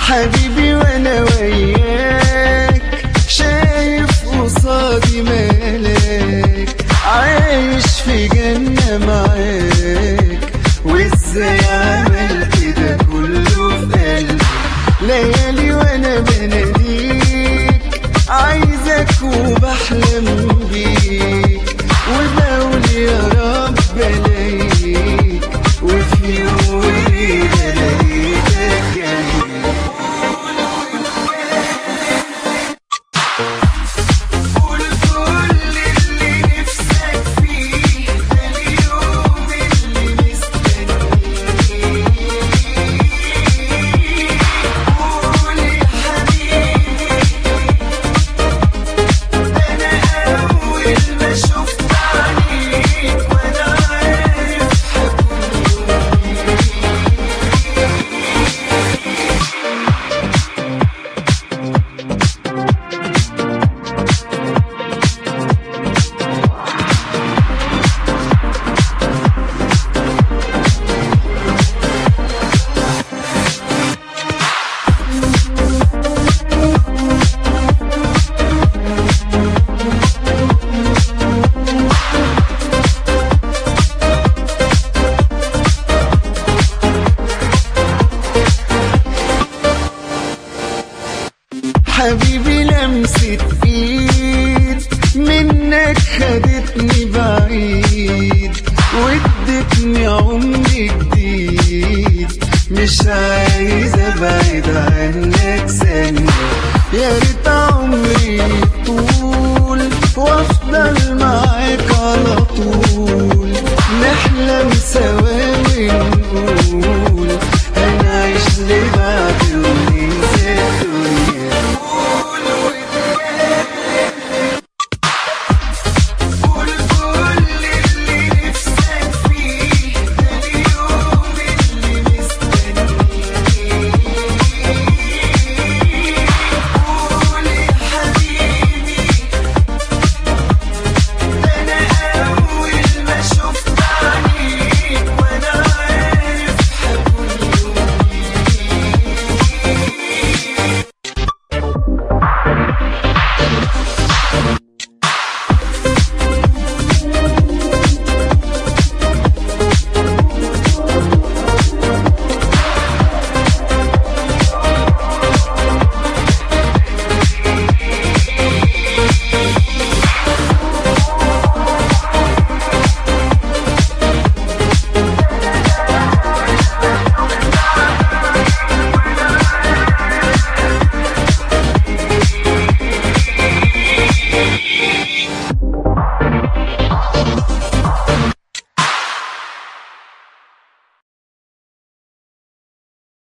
حبيبي وانا وياك شايف قصادي ملاك عايش في جنة معاك وازاي عمل كده كله في قلبي ليالي وانا بناديك عايزك وبحلم بيك وبقول يا رب الاقيك وفي يوم وليلة لقيتك جنبي قول كل اللي نفسك فيه ده اليوم اللي مستنيه قول يا حبيبي أنا أول ما شفت عليك وأنا عارف حبيبي لمسة ايد منك خدتني بعيد وادتني عمر جديد مش عايز ابعد عنك ثانية يا ريت